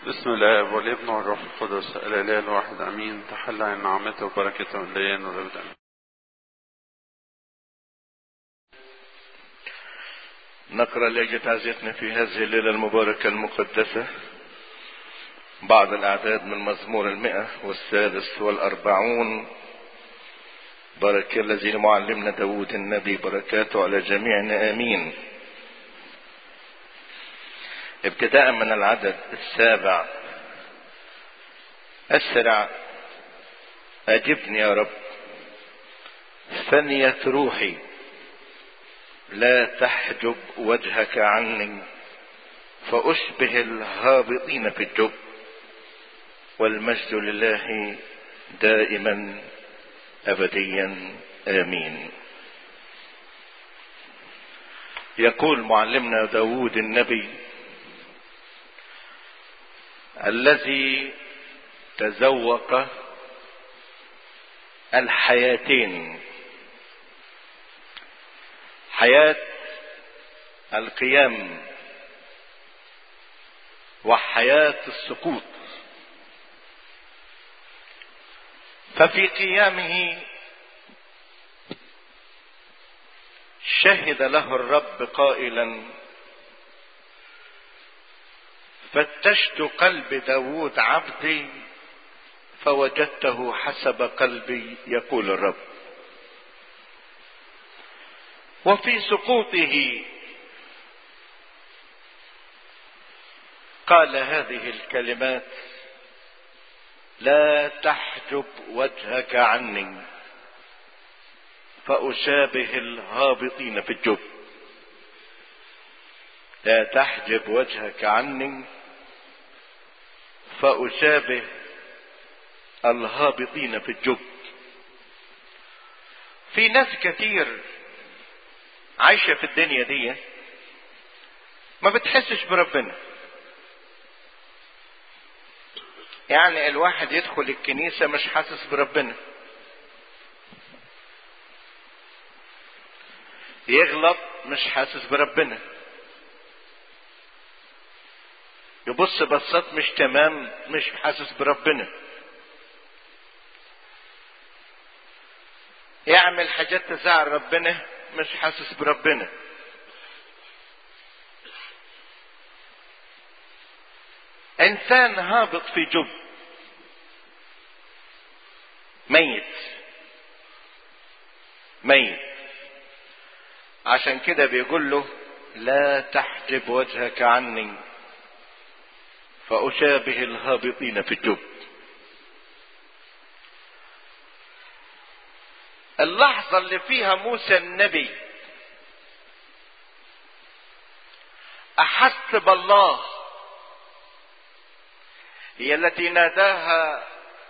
بسم الله والابن والروح القدس الاله الواحد امين تحل عن نعمته وبركته الليل والابد امين نقرأ لأجل تعزيتنا في هذه الليلة المباركة المقدسة بعض الأعداد من مزمور المئة والثالث والأربعون بركة الذي لمعلمنا داود النبي بركاته على جميعنا آمين ابتداء من العدد السابع أسرع أجبني يا رب ثنية روحي لا تحجب وجهك عني فأشبه الهابطين في الجب والمجد لله دائما أبديا آمين يقول معلمنا داود النبي الذي تذوق الحياتين حياة القيام وحياة السقوط ففي قيامه شهد له الرب قائلا فتشت قلب داود عبدي فوجدته حسب قلبي يقول الرب وفي سقوطه قال هذه الكلمات لا تحجب وجهك عني فأشابه الهابطين في الجب لا تحجب وجهك عني فأشابه الهابطين في الجب في ناس كتير عايشة في الدنيا دي ما بتحسش بربنا يعني الواحد يدخل الكنيسة مش حاسس بربنا يغلط مش حاسس بربنا يبص بصات مش تمام مش حاسس بربنا يعمل حاجات تزعل ربنا مش حاسس بربنا انسان هابط في جب ميت ميت عشان كده بيقول له لا تحجب وجهك عني فأشابه الهابطين في الجب اللحظة اللي فيها موسى النبي أحس بالله هي التي ناداها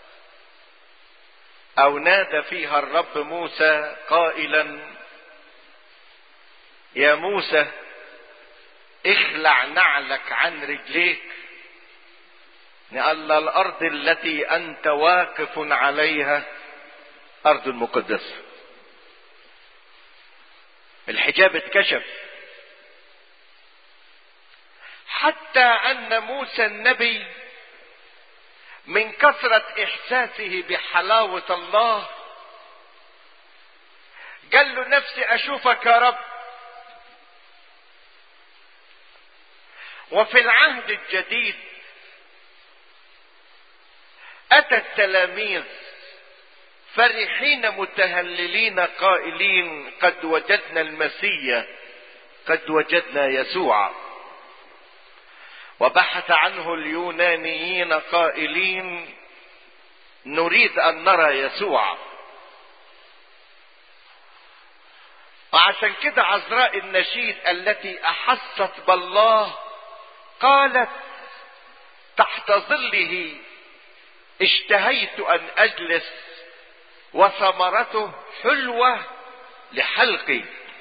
أو نادى فيها الرب موسى قائلا يا موسى اخلع نعلك عن رجليك لأن الأرض التي أنت واقف عليها أرض مقدسة الحجاب اتكشف حتى أن موسى النبي من كثرة إحساسه بحلاوة الله قال له نفسي أشوفك يا رب وفي العهد الجديد أتى التلاميذ فرحين متهللين قائلين قد وجدنا المسيح قد وجدنا يسوع وبحث عنه اليونانيين قائلين نريد ان نرى يسوع وعشان كده عذراء النشيد التي احست بالله قالت تحت ظله اشتهيت ان اجلس وثمرته حلوه لحلقي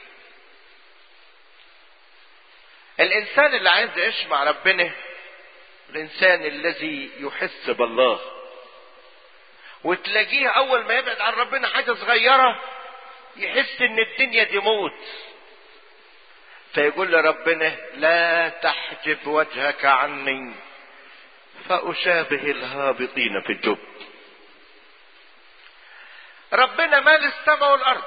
الانسان اللي عايز يعيش مع ربنا الانسان الذي يحس بالله وتلاقيه اول ما يبعد عن ربنا حاجه صغيره يحس ان الدنيا دي موت فيقول لربنا لا تحجب وجهك عني فأشابه الهابطين في الجب ربنا مال السماء والارض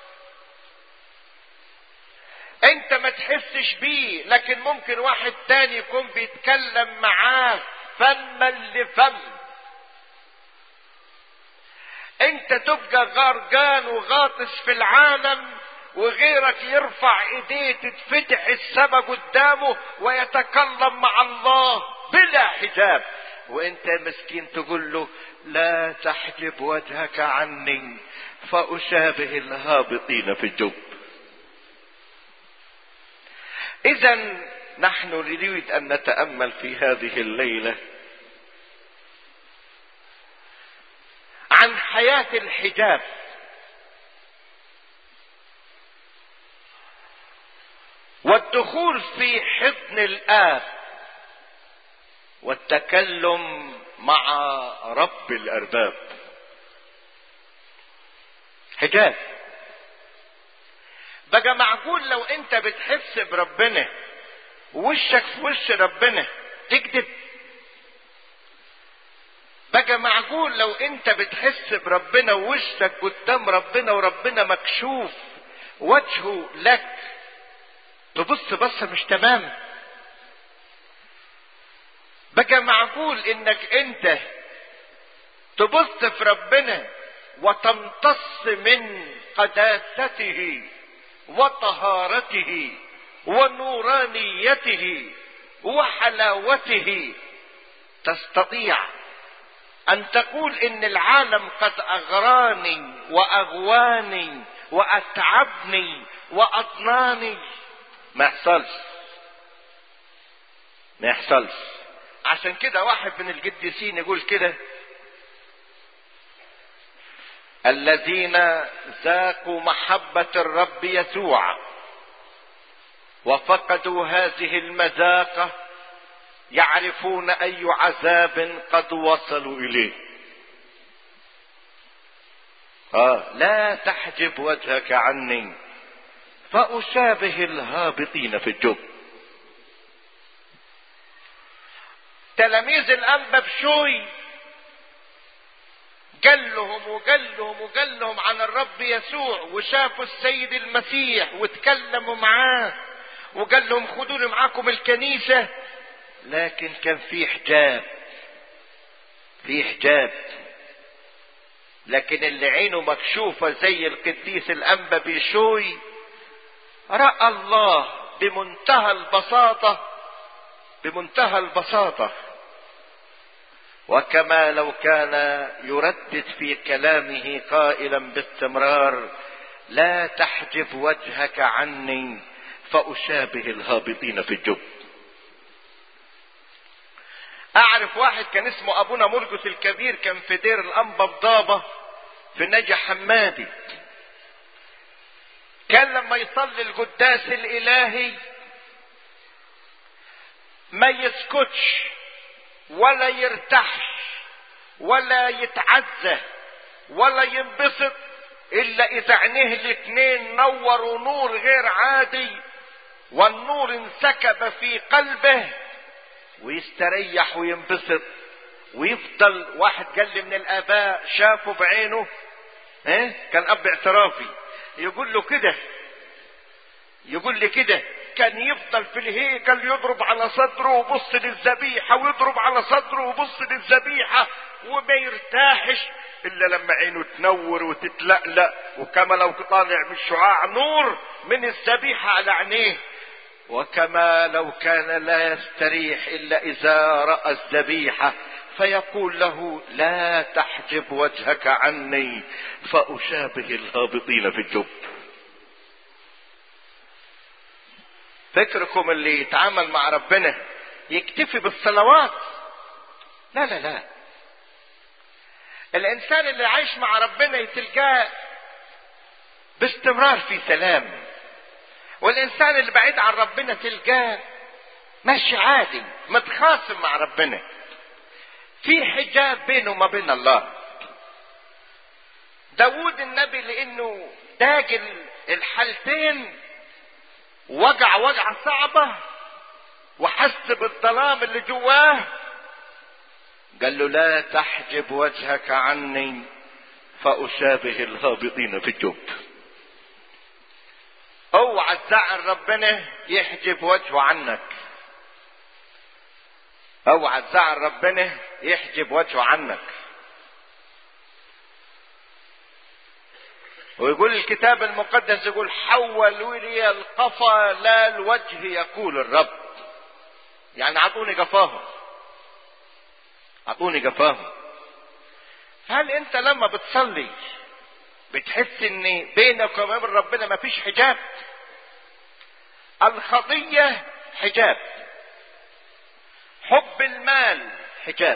انت ما تحسش بيه لكن ممكن واحد تاني يكون بيتكلم معاه فما لفم انت تبقى غرقان وغاطس في العالم وغيرك يرفع ايديه تتفتح السماء قدامه ويتكلم مع الله بلا حجاب وانت مسكين تقول له لا تحجب وجهك عني فاشابه الهابطين في الجب اذا نحن نريد ان نتامل في هذه الليله عن حياه الحجاب والدخول في حضن الاب والتكلم مع رب الارباب حجاب بقى معقول لو انت بتحس بربنا ووشك في وش ربنا تكذب بقى معقول لو انت بتحس بربنا ووشك قدام ربنا وربنا مكشوف وجهه لك تبص بصة مش تمام بقى معقول انك انت تبص في ربنا وتمتص من قداسته وطهارته ونورانيته وحلاوته تستطيع ان تقول ان العالم قد اغراني واغواني واتعبني واضناني ما يحصلش ما يحصلش عشان كده واحد من القديسين يقول كده الذين ذاقوا محبة الرب يسوع وفقدوا هذه المذاقة يعرفون أي عذاب قد وصلوا إليه آه لا تحجب وجهك عني فأشابه الهابطين في الجب تلاميذ الأنبا بشوي قال لهم وقال لهم وقال لهم عن الرب يسوع وشافوا السيد المسيح وتكلموا معاه وقال لهم خدوني معاكم الكنيسة لكن كان في حجاب في حجاب لكن اللي عينه مكشوفة زي القديس الأنبا بيشوي رأى الله بمنتهى البساطة بمنتهى البساطة وكما لو كان يردد في كلامه قائلا باستمرار لا تحجب وجهك عني فأشابه الهابطين في الجب أعرف واحد كان اسمه أبونا مرجس الكبير كان في دير الأنبا بضابة في نجا حمادي كان لما يصلي القداس الإلهي ما يسكتش ولا يرتاحش ولا يتعزى ولا ينبسط الا اذا عينيه الاتنين نوروا نور غير عادي والنور انسكب في قلبه ويستريح وينبسط ويفضل واحد قال لي من الاباء شافه بعينه ايه كان اب اعترافي يقول له كده يقول لي كده كان يفضل في الهيكل يضرب على صدره وبص للذبيحة ويضرب على صدره وبص للذبيحة وما يرتاحش إلا لما عينه تنور وتتلألأ وكما لو طالع من شعاع نور من الذبيحة على عينيه وكما لو كان لا يستريح إلا إذا رأى الذبيحة فيقول له لا تحجب وجهك عني فأشابه الهابطين في الجب فكركم اللي يتعامل مع ربنا يكتفي بالصلوات لا لا لا الانسان اللي عايش مع ربنا تلقاه باستمرار في سلام والانسان اللي بعيد عن ربنا تلقاه ماشي عادي متخاصم مع ربنا في حجاب بينه وما بين الله داود النبي لانه داج الحالتين وجع وجعة صعبة وحس بالظلام اللي جواه قال له لا تحجب وجهك عني فأشابه الهابطين في الجب اوعى تزعل ربنا يحجب وجهه عنك اوعى تزعل ربنا يحجب وجهه عنك ويقول الكتاب المقدس يقول حولوا لي القفا لا الوجه يقول الرب يعني اعطوني قفاهم اعطوني قفاهم هل انت لما بتصلي بتحس ان بينك وبين ربنا مفيش حجاب الخطية حجاب حب المال حجاب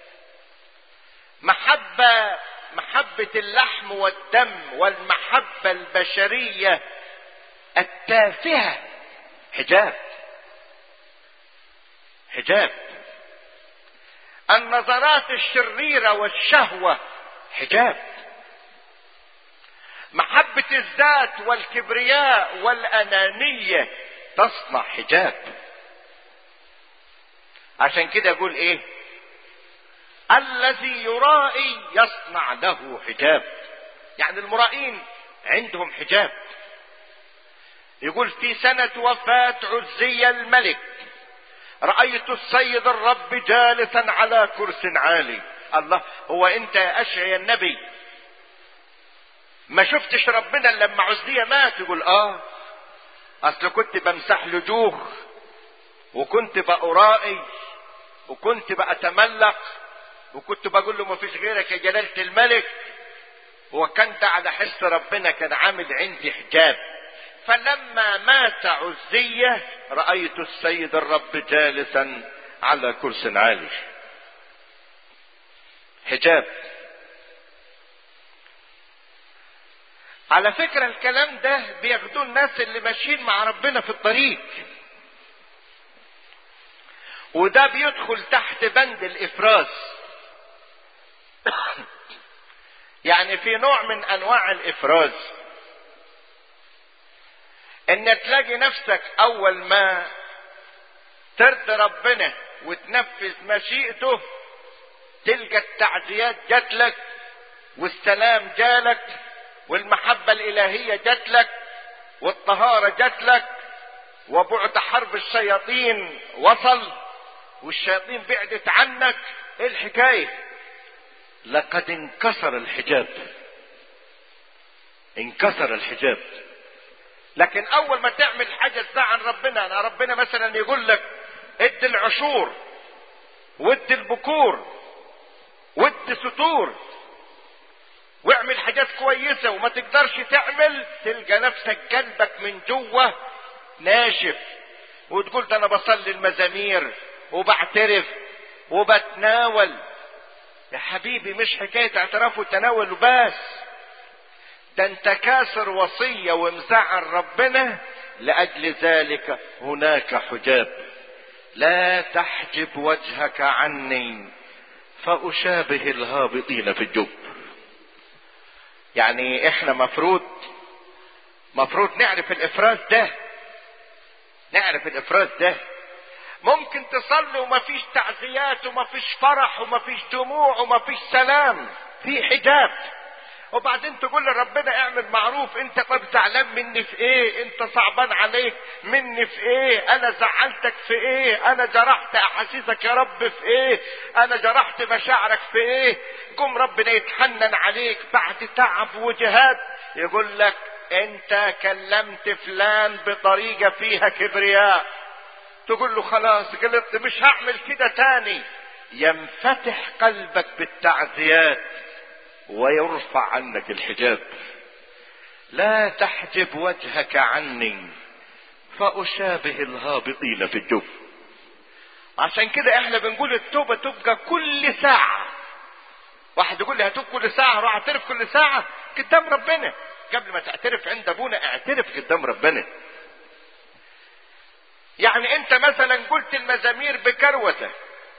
محبة محبة اللحم والدم والمحبة البشرية التافهة حجاب حجاب النظرات الشريرة والشهوة حجاب محبة الذات والكبرياء والأنانية تصنع حجاب عشان كده يقول ايه الذي يرائي يصنع له حجاب يعني المرائين عندهم حجاب يقول في سنة وفاة عزي الملك رأيت السيد الرب جالسا على كرس عالي الله هو انت يا اشعيا النبي ما شفتش ربنا لما عزية مات يقول اه اصل كنت بمسح له جوخ وكنت بأرائي وكنت بأتملق وكنت بقول له ما فيش غيرك يا جلالة الملك وكان ده على حس ربنا كان عامل عندي حجاب فلما مات عزية رأيت السيد الرب جالسا على كرسي عالي حجاب على فكرة الكلام ده بياخدوه الناس اللي ماشيين مع ربنا في الطريق وده بيدخل تحت بند الافراز يعني في نوع من انواع الافراز ان تلاقي نفسك اول ما ترضي ربنا وتنفذ مشيئته تلقى التعزيات جات لك والسلام جالك والمحبة الإلهية جات لك والطهارة جات لك وبعد حرب الشياطين وصل والشياطين بعدت عنك ايه الحكاية لقد انكسر الحجاب انكسر الحجاب لكن اول ما تعمل حاجة تزعل ربنا انا ربنا مثلا يقول لك ادي العشور وادي البكور وادي ستور واعمل حاجات كويسة وما تقدرش تعمل تلقى نفسك قلبك من جوه ناشف وتقول ده انا بصلي المزامير وبعترف وبتناول يا حبيبي مش حكاية اعتراف وتناول وبس ده انت كاسر وصية ومزعل ربنا لأجل ذلك هناك حجاب لا تحجب وجهك عني فأشابه الهابطين في الجب يعني احنا مفروض مفروض نعرف الافراز ده نعرف الافراز ده ممكن تصلي ومفيش تعزيات ومفيش فرح ومفيش دموع ومفيش سلام في حجاب وبعدين تقول لربنا اعمل معروف انت طب زعلان مني في ايه انت صعبان عليك مني في ايه انا زعلتك في ايه انا جرحت احاسيسك يا رب في ايه انا جرحت مشاعرك في ايه قم ربنا يتحنن عليك بعد تعب وجهاد يقول لك انت كلمت فلان بطريقة فيها كبرياء تقول له خلاص غلطت مش هعمل كده تاني ينفتح قلبك بالتعزيات ويرفع عنك الحجاب لا تحجب وجهك عني فأشابه الهابطين في الجب عشان كده احنا بنقول التوبة تبقى كل ساعة واحد يقول لي هتوب كل ساعة روح اعترف كل ساعة قدام ربنا قبل ما تعترف عند ابونا اعترف قدام ربنا يعني انت مثلا قلت المزامير بكروته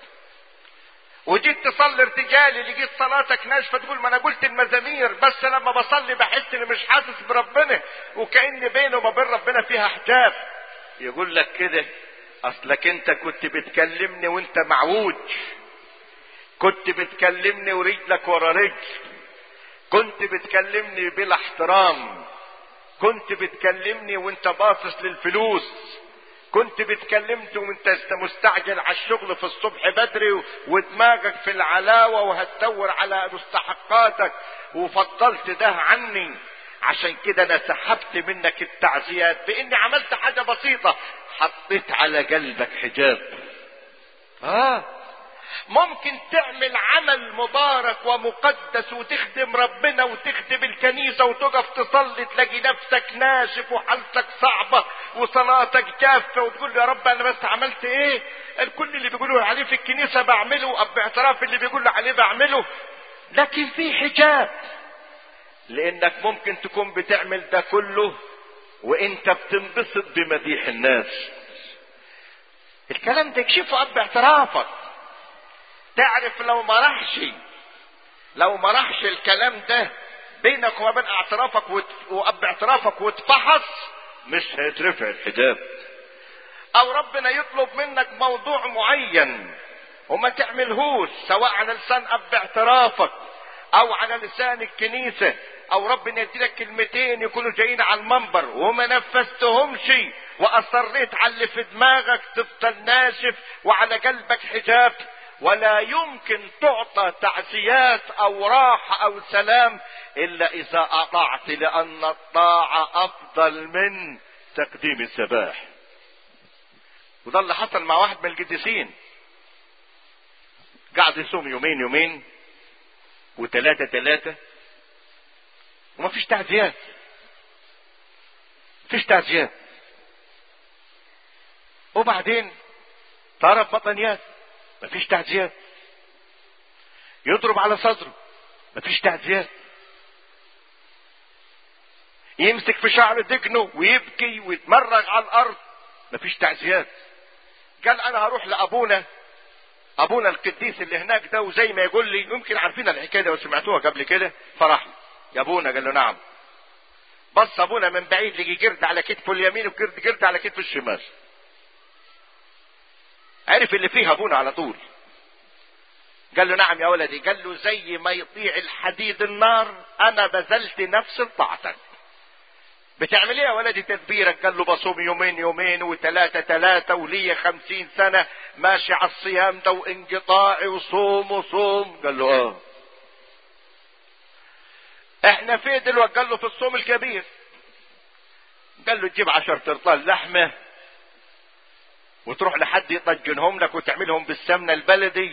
وجيت تصلي ارتجالي لقيت صلاتك ناشفه تقول ما انا قلت المزامير بس لما بصلي بحس اني مش حاسس بربنا وكان بينه وما بين ربنا فيها حجاب يقول لك كده اصلك انت كنت بتكلمني وانت معوج كنت بتكلمني ورجلك ورا رجل كنت بتكلمني بلا احترام كنت بتكلمني وانت باصص للفلوس كنت بتكلمت وانت مستعجل على الشغل في الصبح بدري ودماغك في العلاوة وهتدور على مستحقاتك وفضلت ده عني عشان كده انا سحبت منك التعزيات باني عملت حاجة بسيطة حطيت على قلبك حجاب اه ممكن تعمل عمل مبارك ومقدس وتخدم ربنا وتخدم الكنيسة وتقف تصلي تلاقي نفسك ناشف وحالتك صعبة وصلاتك جافة وتقول يا رب انا بس عملت ايه الكل اللي بيقولوا عليه في الكنيسة بعمله اب اعتراف اللي بيقولوا عليه بعمله لكن في حجاب لانك ممكن تكون بتعمل ده كله وانت بتنبسط بمديح الناس الكلام ده يكشفه اب اعترافك تعرف لو ما راحش لو ما راحش الكلام ده بينك وبين اعترافك وت... واب اعترافك واتفحص مش هيترفع الحجاب او ربنا يطلب منك موضوع معين وما تعملهوش سواء على لسان اب اعترافك او على لسان الكنيسة او ربنا يديلك كلمتين يكونوا جايين على المنبر وما نفذتهمش واصريت على اللي في دماغك تفضل ناشف وعلى قلبك حجاب ولا يمكن تعطى تعزيات او راحة او سلام الا اذا اطعت لان الطاعة افضل من تقديم الذبائح وده اللي حصل مع واحد من القديسين قعد يصوم يومين يومين وثلاثة ثلاثة وما فيش تعزيات فيش تعزيات وبعدين طرف بطنيات مفيش تعزيات يضرب على صدره مفيش تعزيات يمسك في شعر دقنه ويبكي ويتمرغ على الارض مفيش تعزيات قال انا هروح لابونا ابونا القديس اللي هناك ده وزي ما يقول لي يمكن عارفين الحكايه دي وسمعتوها قبل كده فرح يا ابونا قال له نعم بص ابونا من بعيد لقي جرد على كتفه اليمين وجرد جرد على كتفه الشمال عرف اللي فيها ابونا على طول قال له نعم يا ولدي قال له زي ما يطيع الحديد النار انا بذلت نفس طاعتك بتعمل ايه يا ولدي تدبيرك قال له بصوم يومين يومين وثلاثة ثلاثة ولي خمسين سنة ماشي على الصيام ده وانقطاعي وصوم وصوم قال له اه احنا فين دلوقتي قال له في الصوم الكبير قال له تجيب عشر ترطال لحمه وتروح لحد يطجنهم لك وتعملهم بالسمنة البلدي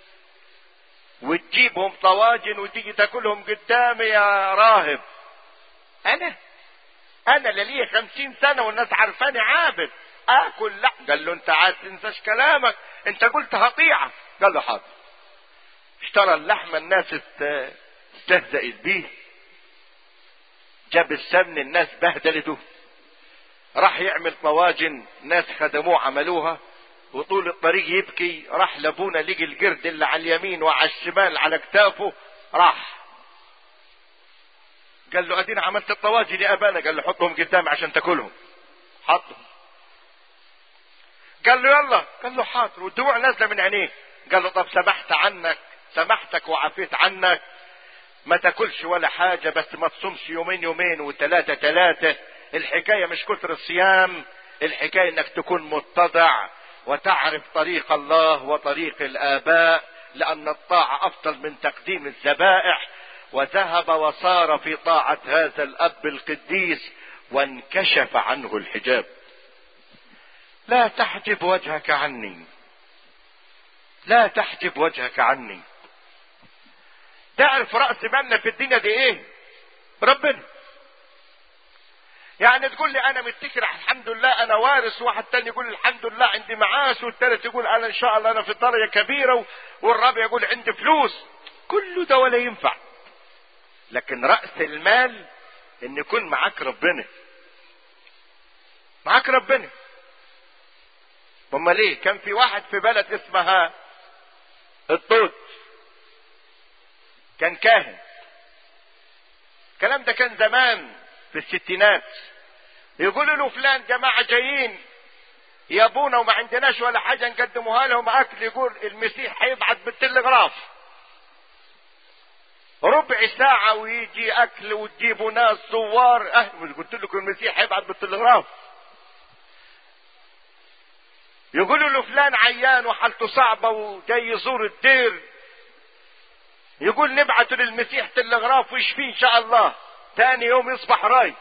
وتجيبهم طواجن وتيجي تاكلهم قدامي يا راهب انا انا اللي لي خمسين سنة والناس عارفاني عابد اكل لا قال له انت عاد تنساش كلامك انت قلت هطيعة قال له حاضر اشترى اللحمة الناس استهزأت بيه جاب السمن الناس بهدلته راح يعمل طواجن ناس خدموه عملوها وطول الطريق يبكي راح لابونا لقي القرد اللي على اليمين وعلى الشمال على كتافه راح قال له ادينا عملت الطواجن يا ابانا قال له حطهم قدامي عشان تاكلهم حطهم قال له يلا قال له حاضر والدموع نازله من عينيه قال له طب سمحت عنك سمحتك وعفيت عنك ما تاكلش ولا حاجة بس ما تصومش يومين يومين وثلاثة ثلاثة الحكاية مش كتر الصيام الحكاية انك تكون متضع وتعرف طريق الله وطريق الآباء لأن الطاعة أفضل من تقديم الذبائح وذهب وصار في طاعة هذا الأب القديس وانكشف عنه الحجاب لا تحجب وجهك عني لا تحجب وجهك عني تعرف رأس مالنا في الدنيا دي ايه ربنا يعني تقول لي انا متكل الحمد لله انا وارث واحد تاني يقول الحمد لله عندي معاش والتالت يقول انا ان شاء الله انا في درجه كبيره والرابع يقول عندي فلوس كله ده ولا ينفع لكن راس المال ان يكون معاك ربنا معاك ربنا امال ليه كان في واحد في بلد اسمها الطوط كان كاهن الكلام ده كان زمان في الستينات يقولوا له فلان جماعة جايين يا ابونا وما عندناش ولا حاجة نقدموها لهم اكل يقول المسيح هيبعت بالتلغراف ربع ساعة ويجي أكل وتجيبوا ناس زوار أه مش قلت لكم المسيح هيبعت بالتلغراف يقولوا له فلان عيان وحالته صعبة وجاي يزور الدير يقول نبعته للمسيح تلغراف ويشفيه إن شاء الله تاني يوم يصبح رايك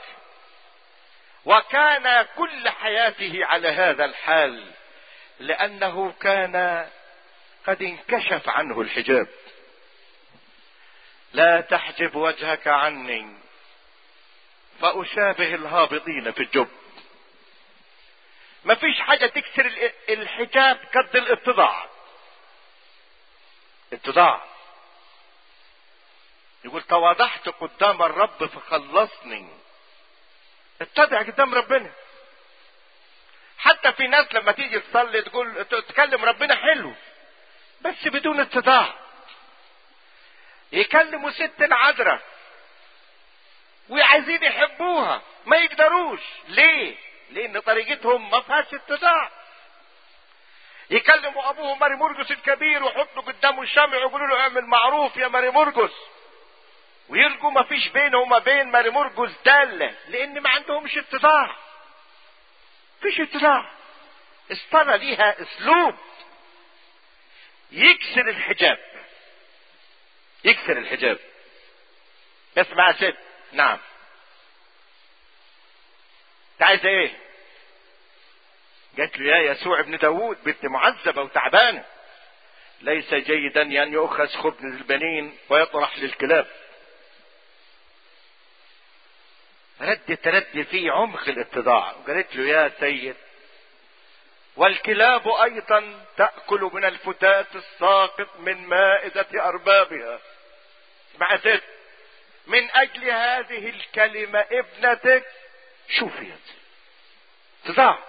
وكان كل حياته على هذا الحال لأنه كان قد انكشف عنه الحجاب لا تحجب وجهك عني فأشابه الهابطين في الجب مفيش حاجة تكسر الحجاب قد الاتضاع اتضاع يقول تواضحت قدام الرب فخلصني اتضع قدام ربنا حتى في ناس لما تيجي تصلي تقول تكلم ربنا حلو بس بدون اتضاع يكلموا ست العذراء وعايزين يحبوها ما يقدروش ليه لان طريقتهم ما فيهاش اتضاع يكلموا ابوه ماري مرقس الكبير ويحطوا قدامه الشمع ويقولوا له اعمل معروف يا ماري مرقس ويلقوا ما فيش بينه وما بين ماري مرقس داله لان ما عندهمش اتضاع فيش اتضاع الصلاه ليها اسلوب يكسر الحجاب يكسر الحجاب اسمع ست نعم انت عايز ايه قالت له يا يسوع ابن داوود بنت معذبة وتعبانة ليس جيدا أن يؤخذ خبز البنين ويطرح للكلاب ردت رد في عمق الاتضاع وقالت له يا سيد والكلاب ايضا تاكل من الفتات الساقط من مائده اربابها اسمع ست من اجل هذه الكلمه ابنتك شفيت اتضاع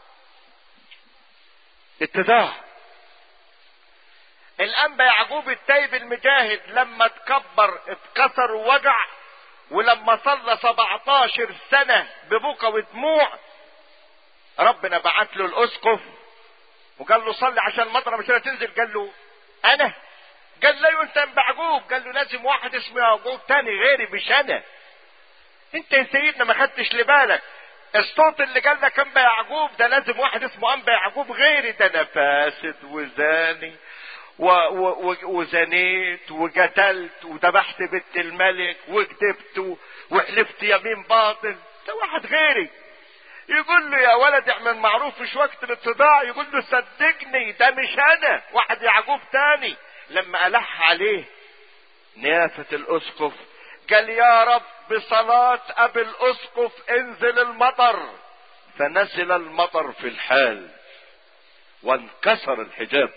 اتضاع الانبا يعقوب التايب المجاهد لما تكبر اتكسر ووجع ولما صلى 17 سنة ببكى ودموع ربنا بعت له الاسقف وقال له صلي عشان المطره مش تنزل قال له انا قال له انت بعقوب قال له لازم واحد اسمه يعقوب تاني غيري مش انا انت يا سيدنا ما خدتش لبالك الصوت اللي قال لك انبا يعقوب ده لازم واحد اسمه انبا يعقوب غيري ده انا فاسد وزاني و و و وزنيت وقتلت وذبحت بنت الملك وكذبت وحلفت يمين باطل ده واحد غيري يقول له يا ولد اعمل معروف مش وقت الاتضاع يقول له صدقني ده مش انا واحد يعقوب تاني لما الح عليه نيافة الاسقف قال يا رب بصلاة ابي الاسقف انزل المطر فنزل المطر في الحال وانكسر الحجاب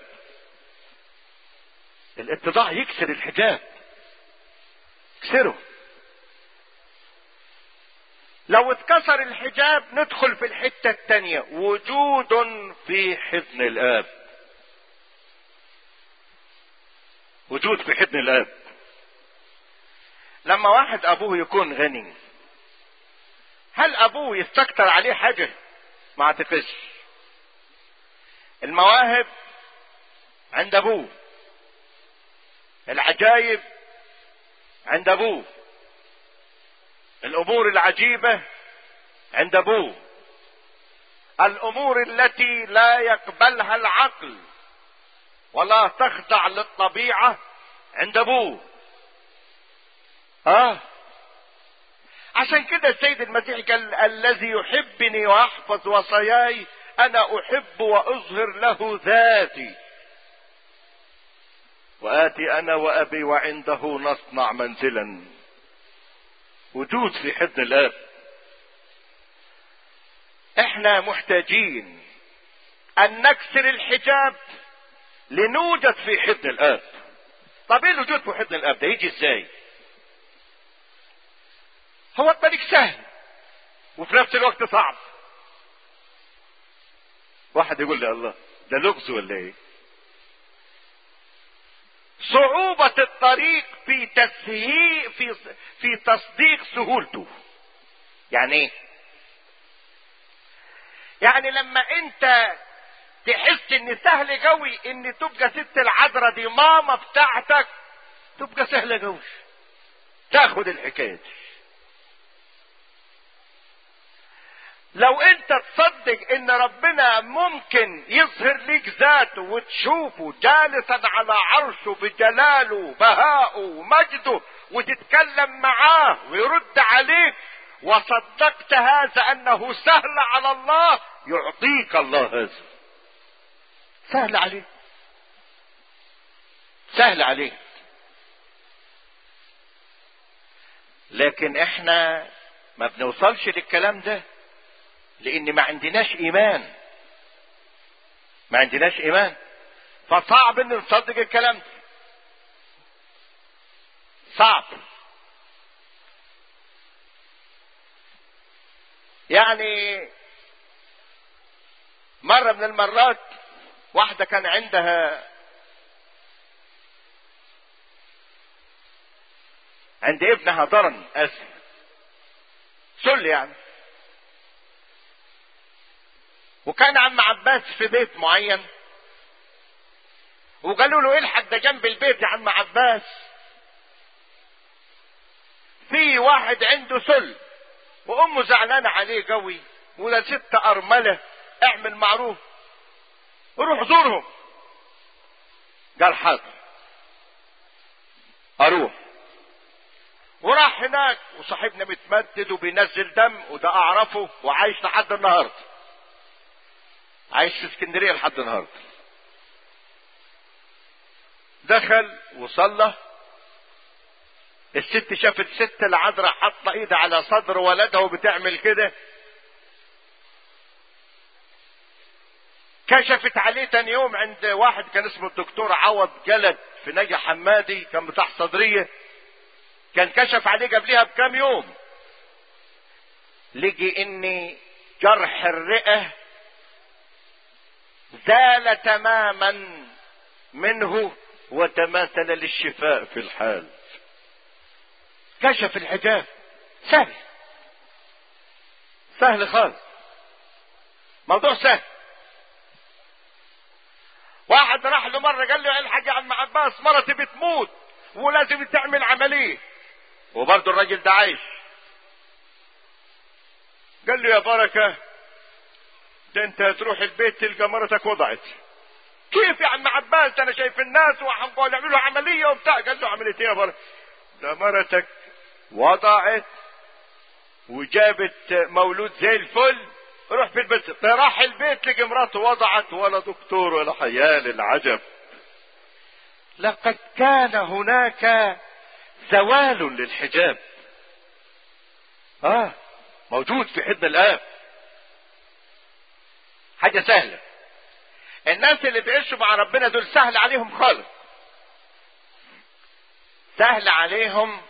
الاتضاع يكسر الحجاب يكسره لو اتكسر الحجاب ندخل في الحتة التانية وجود في حضن الآب وجود في حضن الآب لما واحد أبوه يكون غني هل أبوه يستكتر عليه حاجة؟ ما اعتقدش المواهب عند أبوه العجايب عند أبوه الامور العجيبه عند ابوه الامور التي لا يقبلها العقل ولا تخضع للطبيعه عند ابوه اه عشان كده السيد المسيح قال الذي يحبني ويحفظ وصاياي انا احب واظهر له ذاتي واتي انا وابي وعنده نصنع منزلا وجود في حضن الاب احنا محتاجين ان نكسر الحجاب لنوجد في حضن الاب طب ايه الوجود في حضن الاب ده يجي ازاي هو الطريق سهل وفي نفس الوقت صعب واحد يقول لي الله ده لغز ولا ايه صعوبة الطريق في تسهيل في في تصديق سهولته. يعني ايه؟ يعني لما انت تحس ان سهل قوي ان تبقى ست العذراء دي ماما بتاعتك تبقى سهله قوي. تاخد الحكايه دي لو انت تصدق ان ربنا ممكن يظهر ليك ذاته وتشوفه جالسا على عرشه بجلاله بهاءه ومجده وتتكلم معاه ويرد عليك وصدقت هذا انه سهل على الله يعطيك الله هذا سهل عليه سهل عليه لكن احنا ما بنوصلش للكلام ده لان ما عندناش ايمان ما عندناش ايمان فصعب ان نصدق الكلام ده صعب يعني مرة من المرات واحدة كان عندها عند ابنها ضرن اسف سل يعني وكان عم عباس في بيت معين وقالوا له الحق ده جنب البيت يا عم عباس في واحد عنده سل وامه زعلانه عليه قوي ولا ست ارمله اعمل معروف وروح زورهم قال حاضر اروح وراح هناك وصاحبنا متمدد وبينزل دم وده اعرفه وعايش لحد النهارده عايش في اسكندريه لحد النهارده دخل وصلى الست شافت ست العذراء حاطه ايدها على صدر ولدها وبتعمل كده كشفت عليه تاني يوم عند واحد كان اسمه الدكتور عوض جلد في نجا حمادي كان بتاع صدريه كان كشف عليه قبلها بكام يوم لقي ان جرح الرئه زال تماما منه وتماثل للشفاء في الحال كشف الحجاب سهل سهل خالص موضوع سهل واحد راح له مره قال له الحاج يا عم عباس مرتي بتموت ولازم تعمل عمليه وبرضه الراجل ده عايش قال له يا بركه ده انت تروح البيت تلقى مرتك وضعت كيف يا عم عباس ده انا شايف الناس وهنقول يعملوا عمليه وبتاع قال له عمليه ايه يا بركه ده مرتك وضعت وجابت مولود زي الفل روح في البيت راح البيت لقى مراته وضعت ولا دكتور ولا حيال العجب لقد كان هناك زوال للحجاب اه موجود في حضن الاب حاجة سهلة الناس اللي بيعيشوا مع ربنا دول سهل عليهم خالص سهل عليهم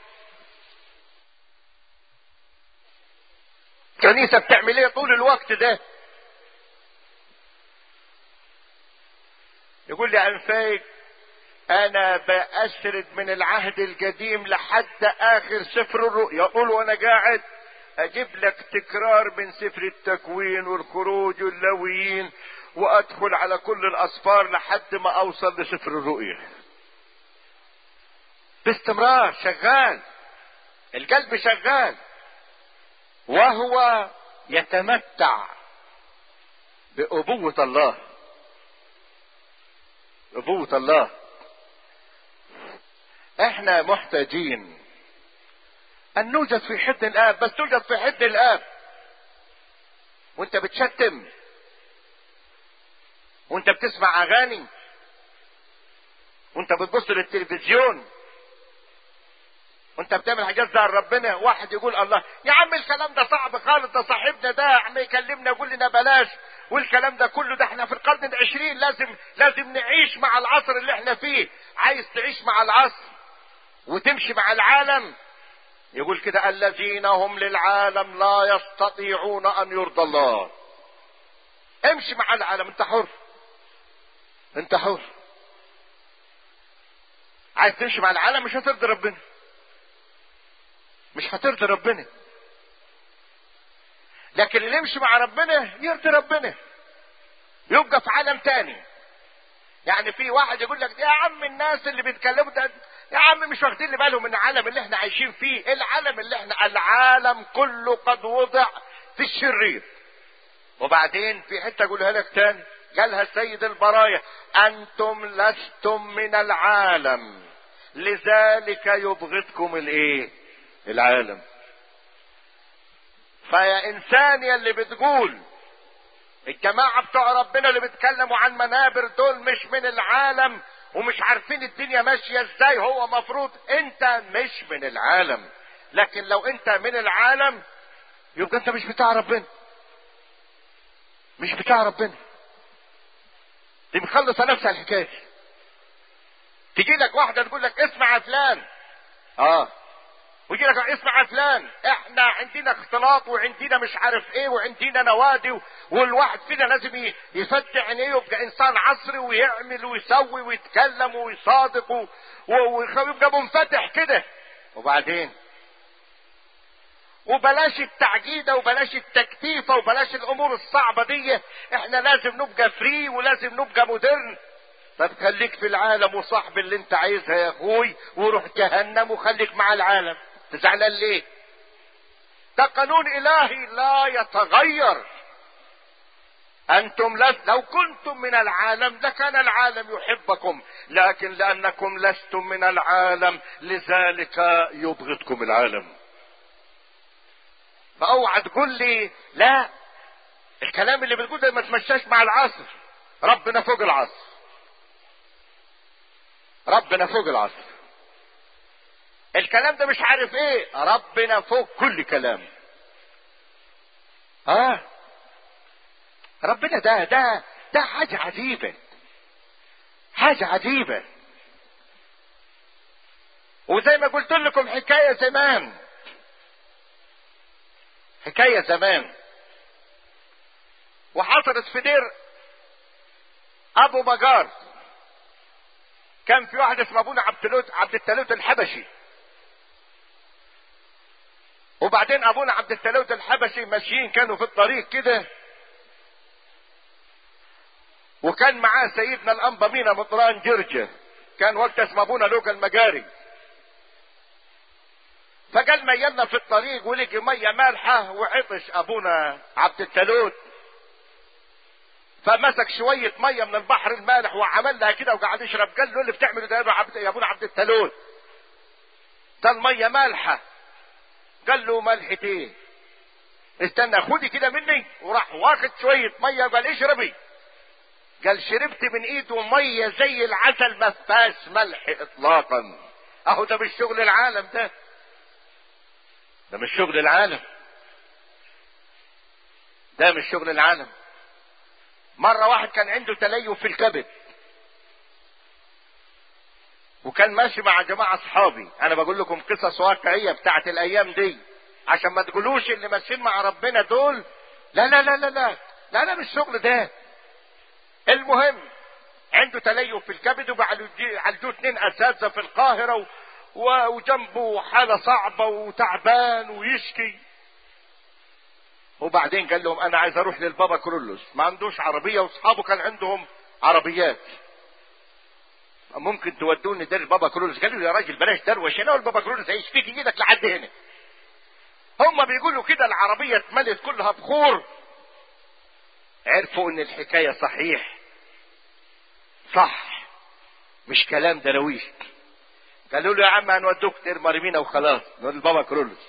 كنيسة بتعمل ايه طول الوقت ده يقول لي عن فايق انا بأسرد من العهد القديم لحد اخر سفر الرؤيا يقول وانا قاعد اجيب لك تكرار من سفر التكوين والخروج واللويين وادخل على كل الاصفار لحد ما اوصل لسفر الرؤيا باستمرار شغال القلب شغال وهو يتمتع بأبوة الله أبوة الله احنا محتاجين ان نوجد في حد الاب بس توجد في حد الاب وانت بتشتم وانت بتسمع اغاني وانت بتبص للتلفزيون وانت بتعمل حاجات زي ربنا واحد يقول الله يا عم الكلام ده صعب خالص ده صاحبنا ده عم يكلمنا يقول لنا بلاش والكلام ده كله ده احنا في القرن العشرين لازم لازم نعيش مع العصر اللي احنا فيه عايز تعيش مع العصر وتمشي مع العالم يقول كده الذين هم للعالم لا يستطيعون ان يرضى الله امشي مع العالم انت حر انت حر عايز تمشي مع العالم مش هترضي ربنا مش هترضي ربنا لكن اللي يمشي مع ربنا يرضي ربنا يبقى في عالم تاني يعني في واحد يقول لك يا عم الناس اللي بيتكلموا ده يا عم مش واخدين بالهم من العالم اللي احنا عايشين فيه العالم اللي احنا العالم كله قد وضع في الشرير وبعدين في حته اقولها لك تاني قالها سيد البرايا انتم لستم من العالم لذلك يبغضكم الايه العالم فيا انسان يا اللي بتقول الجماعة بتوع ربنا اللي بيتكلموا عن منابر دول مش من العالم ومش عارفين الدنيا ماشية ازاي هو مفروض انت مش من العالم لكن لو انت من العالم يبقى انت مش بتاع ربنا مش بتاع ربنا دي مخلصة نفسها الحكاية تيجي لك واحدة تقول لك اسمع يا فلان اه ويجي لك اسمع يا فلان احنا عندنا اختلاط وعندنا مش عارف ايه وعندنا نوادي والواحد فينا لازم يفتح عينيه ويبقى انسان عصري ويعمل ويسوي ويتكلم ويصادق ويبقى منفتح كده وبعدين وبلاش التعجيدة وبلاش التكتيفة وبلاش الامور الصعبة دي احنا لازم نبقى فري ولازم نبقى مودرن طب خليك في العالم وصاحب اللي انت عايزها يا اخوي وروح جهنم وخليك مع العالم تزعلان ليه ده قانون الهي لا يتغير انتم لس لو كنتم من العالم لكان العالم يحبكم لكن لانكم لستم من العالم لذلك يبغضكم العالم فاوعى تقول لي لا الكلام اللي بتقول ده ما تمشاش مع العصر ربنا فوق العصر ربنا فوق العصر الكلام ده مش عارف ايه ربنا فوق كل كلام اه ربنا ده ده ده حاجة عجيبة حاجة عجيبة وزي ما قلت لكم حكاية زمان حكاية زمان وحصلت في دير ابو مجار كان في واحد اسمه ابونا عبد التلوت عبد التلوت الحبشي وبعدين ابونا عبد التلوت الحبشي ماشيين كانوا في الطريق كده وكان معاه سيدنا الانبا مينا مطران جرجة كان وقت اسمه ابونا لوقا المجاري فقال ميلنا في الطريق ولقي ميه مالحه وعطش ابونا عبد التلوت فمسك شوية مية من البحر المالح وعمل لها كده وقعد يشرب قال له اللي بتعمله ده يا عبد يا ابونا عبد التلوت ده المية مالحة قال له ملحة ايه استنى خدي كده مني وراح واخد شوية مية قال اشربي قال شربت من ايده مية زي العسل ما فيهاش ملح اطلاقا اهو ده مش شغل العالم ده ده مش شغل العالم ده مش شغل العالم مرة واحد كان عنده تليف في الكبد وكان ماشي مع جماعة اصحابي انا بقول لكم قصص واقعية بتاعت الايام دي عشان ما تقولوش اللي ماشيين مع ربنا دول لا لا لا لا لا لا لا مش الشغل ده المهم عنده تليف في الكبد وعالجوه اتنين اساتذه في القاهره و... و... وجنبه حاله صعبه وتعبان ويشكي وبعدين قال لهم انا عايز اروح للبابا كرولوس ما عندوش عربيه واصحابه كان عندهم عربيات ممكن تودوني دير البابا كرولوس قالوا يا راجل بلاش دروش هنا والبابا كرولوس هيش فيك ايدك لحد هنا هم بيقولوا كده العربيه اتملت كلها بخور عرفوا ان الحكايه صحيح صح مش كلام درويش قالوا له يا عم هنودوك دير مريمينا وخلاص نقول البابا كرولوس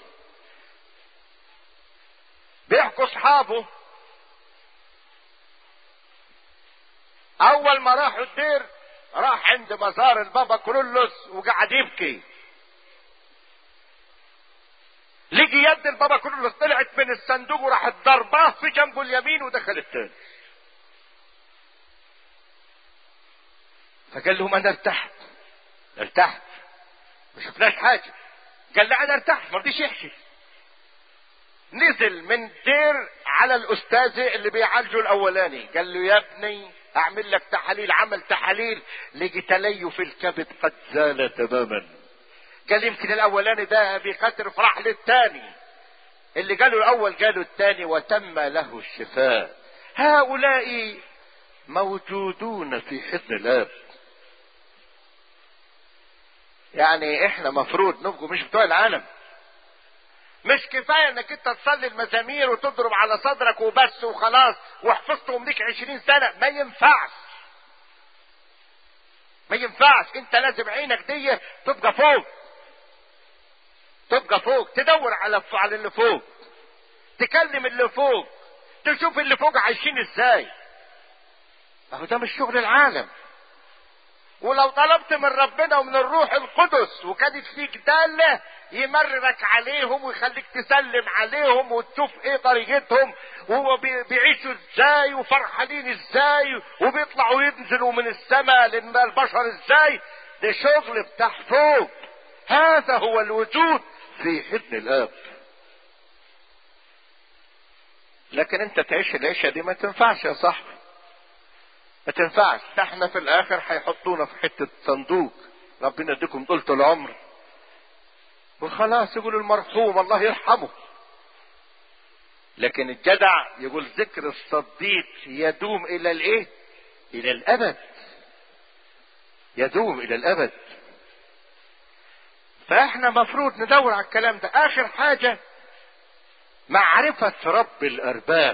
بيحكوا اصحابه اول ما راحوا الدير راح عند مزار البابا كرولوس وقعد يبكي لقي يد البابا كرولوس طلعت من الصندوق وراحت ضرباه في جنبه اليمين ودخل التاني فقال لهم انا ارتحت ارتحت ما شفناش حاجه قال لا انا ارتحت ما رضيش يحكي نزل من دير على الاستاذ اللي بيعالجه الاولاني قال له يا ابني اعمل لك تحاليل عمل تحاليل لقي تليف الكبد قد زال تماما قال يمكن الاولاني ده بيخاطر فرح للثاني اللي قالوا الاول قالوا الثاني وتم له الشفاء هؤلاء موجودون في حضن الاب يعني احنا مفروض نبقوا مش بتوع العالم مش كفاية انك انت تصلي المزامير وتضرب على صدرك وبس وخلاص وحفظتهم ليك عشرين سنة ما ينفعش ما ينفعش انت لازم عينك دي تبقى فوق تبقى فوق تدور على على اللي فوق تكلم اللي فوق تشوف اللي فوق عايشين ازاي اهو ده مش شغل العالم ولو طلبت من ربنا ومن الروح القدس وكانت فيك دالة يمررك عليهم ويخليك تسلم عليهم وتشوف ايه طريقتهم وهو بيعيشوا ازاي وفرحانين ازاي وبيطلعوا ينزلوا من السماء للبشر ازاي ده شغل بتاع فوق هذا هو الوجود في حضن الاب لكن انت تعيش العيشه دي ما تنفعش يا صاحبي ما تنفعش ده احنا في الاخر هيحطونا في حته صندوق ربنا يديكم طولة العمر وخلاص يقولوا المرحوم الله يرحمه لكن الجدع يقول ذكر الصديق يدوم الى الايه الى الابد يدوم الى الابد فاحنا مفروض ندور على الكلام ده اخر حاجة معرفة رب الارباب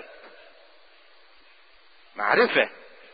معرفة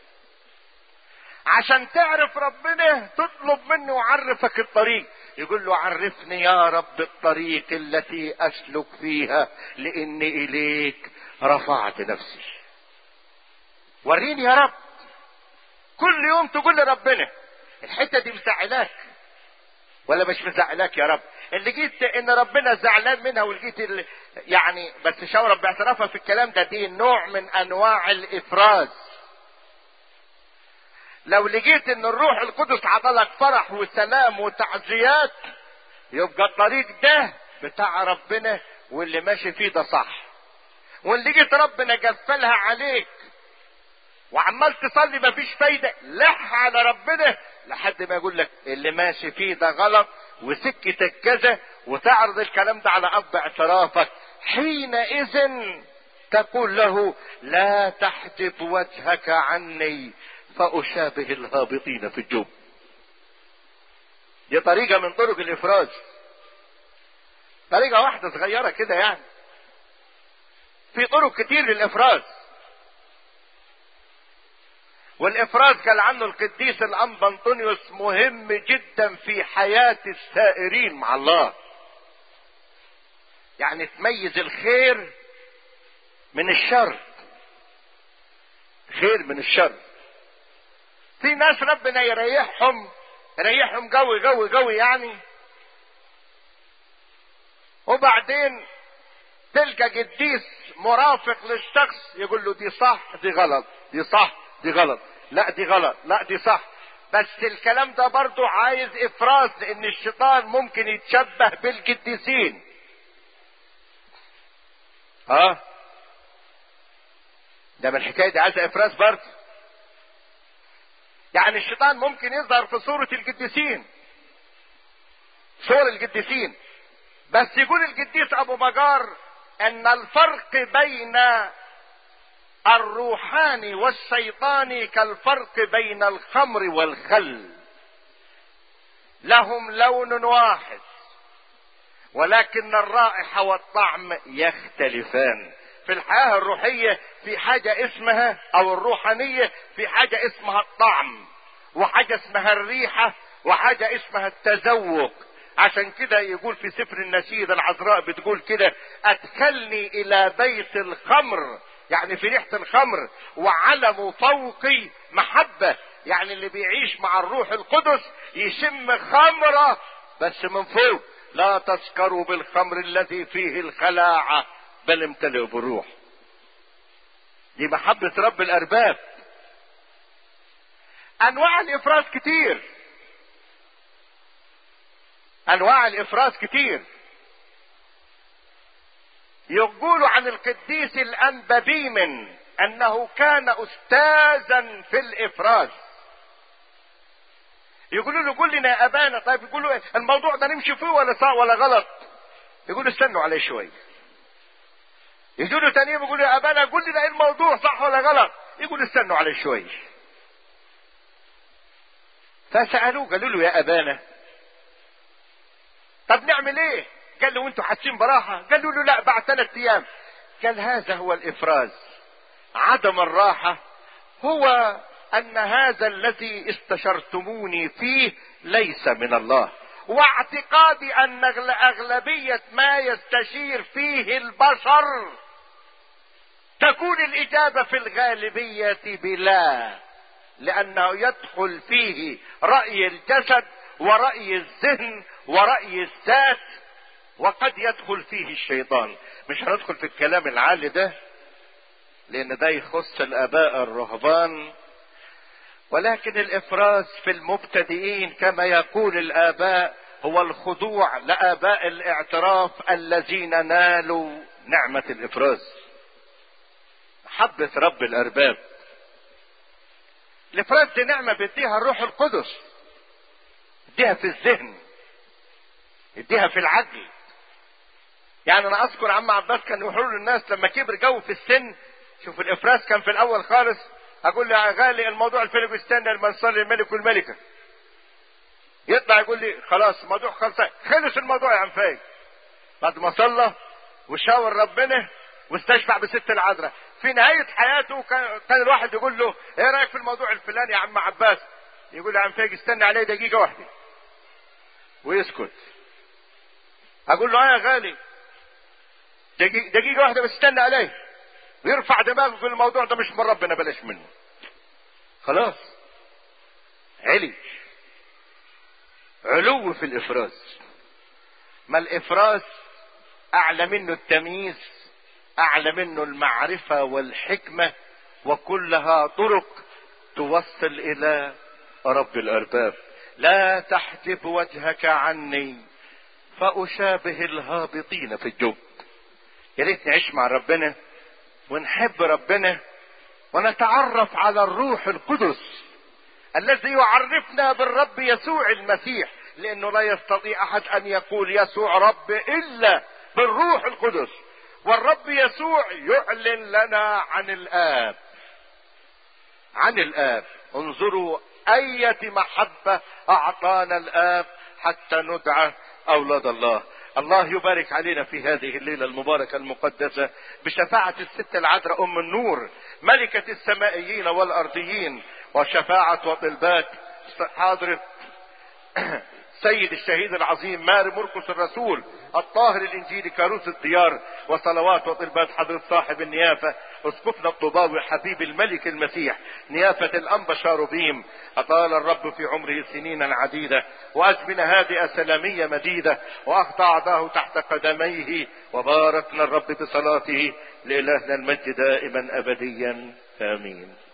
عشان تعرف ربنا تطلب منه يعرفك الطريق يقول له عرفني يا رب الطريق التي اسلك فيها لاني اليك رفعت نفسي وريني يا رب كل يوم تقول لربنا الحته دي مزعلاك ولا مش مزعلاك يا رب اللي جيت ان ربنا زعلان منها والجيت اللي يعني بس شاور باعترافها في الكلام ده دي نوع من انواع الافراز لو لقيت ان الروح القدس عطلك فرح وسلام وتعزيات يبقى الطريق ده بتاع ربنا واللي ماشي فيه ده صح واللي لقيت ربنا قفلها عليك وعمال تصلي مفيش فايده لح على ربنا لحد ما يقول لك اللي ماشي فيه ده غلط وسكتك كذا وتعرض الكلام ده على اب اعترافك حينئذ تقول له لا تحجب وجهك عني فأشابه الهابطين في الجب دي طريقة من طرق الإفراز طريقة واحدة صغيرة كده يعني في طرق كتير للإفراز والإفراز قال عنه القديس الأنبا أنطونيوس مهم جدا في حياة السائرين مع الله يعني تميز الخير من الشر خير من الشر في ناس ربنا يريحهم يريحهم قوي قوي قوي يعني وبعدين تلقى قديس مرافق للشخص يقول له دي صح دي غلط دي صح دي غلط لا دي غلط لا دي صح بس الكلام ده برضو عايز افراز لان الشيطان ممكن يتشبه بالقديسين اه ده من الحكايه دي عايزه افراز برضه يعني الشيطان ممكن يظهر في صورة القديسين صور القديسين بس يقول القديس ابو مجار ان الفرق بين الروحاني والشيطاني كالفرق بين الخمر والخل لهم لون واحد ولكن الرائحة والطعم يختلفان في الحياة الروحية في حاجة اسمها او الروحانية في حاجة اسمها الطعم وحاجة اسمها الريحة وحاجة اسمها التذوق عشان كده يقول في سفر النشيد العذراء بتقول كده ادخلني الى بيت الخمر يعني في ريحة الخمر وعلم فوقي محبة يعني اللي بيعيش مع الروح القدس يشم خمرة بس من فوق لا تسكروا بالخمر الذي فيه الخلاعة بل امتلئوا بالروح دي محبة رب الأرباب أنواع الإفراز كتير أنواع الإفراز كتير يقول عن القديس الأنببيمن أنه كان أستاذا في الإفراز يقولوا له قول لنا يا أبانا طيب يقولوا الموضوع ده نمشي فيه ولا صح ولا غلط يقولوا استنوا عليه شويه يجوا له تاني يقول يا ابانا قول لنا ايه الموضوع صح ولا غلط يقول استنوا عليه شوي فسالوه قالوا له يا ابانا نعمل ايه قال له وانتوا حاسين براحة قالوا له لا بعد ثلاث ايام قال هذا هو الافراز عدم الراحة هو ان هذا الذي استشرتموني فيه ليس من الله واعتقادي ان اغلبية ما يستشير فيه البشر تكون الاجابة في الغالبية بلا لانه يدخل فيه رأي الجسد ورأي الذهن ورأي الذات وقد يدخل فيه الشيطان مش هندخل في الكلام العالي ده لان ده يخص الاباء الرهبان ولكن الافراز في المبتدئين كما يقول الاباء هو الخضوع لاباء الاعتراف الذين نالوا نعمة الافراز محبة رب الارباب الافراز دي نعمة بيديها الروح القدس يديها في الذهن يديها في العقل يعني انا اذكر عم عباس كان يقول للناس لما كبر جو في السن شوف الافراز كان في الاول خالص اقول له يا غالي الموضوع الفيلم استنى لما نصلي الملك والملكه يطلع يقول لي خلاص الموضوع خلص خلص الموضوع يا عم فايق بعد ما صلى وشاور ربنا واستشفع بست العذراء في نهاية حياته كان, كان الواحد يقول له ايه رايك في الموضوع الفلاني يا عم عباس يقول له يا عم فايق استنى عليه دقيقة واحدة ويسكت اقول له اه يا غالي دقيقة, دقيقة واحدة بس استنى عليه ويرفع دماغه في الموضوع ده مش من ربنا بلاش منه خلاص علي علو في الافراز ما الافراز اعلى منه التمييز اعلى منه المعرفة والحكمة وكلها طرق توصل الى رب الارباب لا تحجب وجهك عني فاشابه الهابطين في الجب يا ريت نعيش مع ربنا ونحب ربنا ونتعرف على الروح القدس الذي يعرفنا بالرب يسوع المسيح لانه لا يستطيع احد ان يقول يسوع رب الا بالروح القدس والرب يسوع يعلن لنا عن الاب عن الاب انظروا اية محبة اعطانا الاب حتى ندعى اولاد الله الله يبارك علينا في هذه الليلة المباركة المقدسة بشفاعة الست العذراء ام النور ملكة السمائيين والارضيين وشفاعة وطلبات حاضرة سيد الشهيد العظيم ماري مرقس الرسول الطاهر الانجيلي كاروس الديار وصلوات وطلبات حضرة صاحب النيافة اسقفنا الطباوي حبيب الملك المسيح نيافة الانبا شاروبيم اطال الرب في عمره سنينا عديدة وازمنة هادئة سلامية مديدة واخضع عداه تحت قدميه وباركنا الرب بصلاته لالهنا المجد دائما ابديا امين